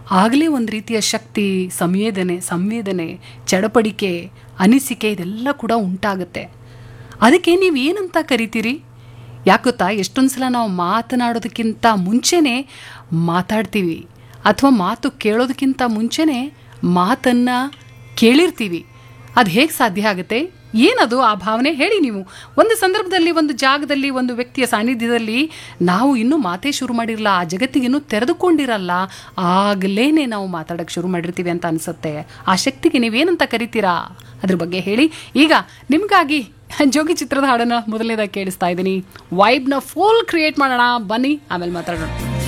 ಆಗಲೇ ಒಂದು ರೀತಿಯ ಶಕ್ತಿ ಸಂವೇದನೆ ಸಂವೇದನೆ ಚಡಪಡಿಕೆ ಅನಿಸಿಕೆ ಇದೆಲ್ಲ ಕೂಡ ಉಂಟಾಗುತ್ತೆ ಅದಕ್ಕೆ ನೀವು ಏನಂತ ಕರಿತೀರಿ ಯಾಕೆ ಗೊತ್ತಾ ಎಷ್ಟೊಂದು ಸಲ ನಾವು ಮಾತನಾಡೋದಕ್ಕಿಂತ ಮುಂಚೆನೇ ಮಾತಾಡ್ತೀವಿ ಅಥವಾ ಮಾತು ಕೇಳೋದಕ್ಕಿಂತ ಮುಂಚೆನೇ ಮಾತನ್ನು ಕೇಳಿರ್ತೀವಿ ಅದು ಹೇಗೆ ಸಾಧ್ಯ ಆಗುತ್ತೆ ಏನದು ಆ ಭಾವನೆ ಹೇಳಿ ನೀವು ಒಂದು ಸಂದರ್ಭದಲ್ಲಿ ಒಂದು ಜಾಗದಲ್ಲಿ ಒಂದು ವ್ಯಕ್ತಿಯ ಸಾನ್ನಿಧ್ಯದಲ್ಲಿ ನಾವು ಇನ್ನೂ ಮಾತೇ ಶುರು ಮಾಡಿರಲ್ಲ ಆ ಜಗತ್ತಿಗೆ ಇನ್ನೂ ತೆರೆದುಕೊಂಡಿರಲ್ಲ ಆಗಲೇ ನಾವು ಮಾತಾಡೋಕ್ಕೆ ಶುರು ಮಾಡಿರ್ತೀವಿ ಅಂತ ಅನಿಸುತ್ತೆ ಆ ಶಕ್ತಿಗೆ ನೀವೇನಂತ ಕರಿತೀರಾ ಅದ್ರ ಬಗ್ಗೆ ಹೇಳಿ ಈಗ ನಿಮಗಾಗಿ ಜೋಗಿ ಚಿತ್ರದ ಹಾಡನ್ನು ಮೊದಲನೇದಾಗಿ ಕೇಳಿಸ್ತಾ ಇದ್ದೀನಿ ವೈಬ್ನ ಫುಲ್ ಕ್ರಿಯೇಟ್ ಮಾಡೋಣ ಬನ್ನಿ ಆಮೇಲೆ ಮಾತಾಡೋಣ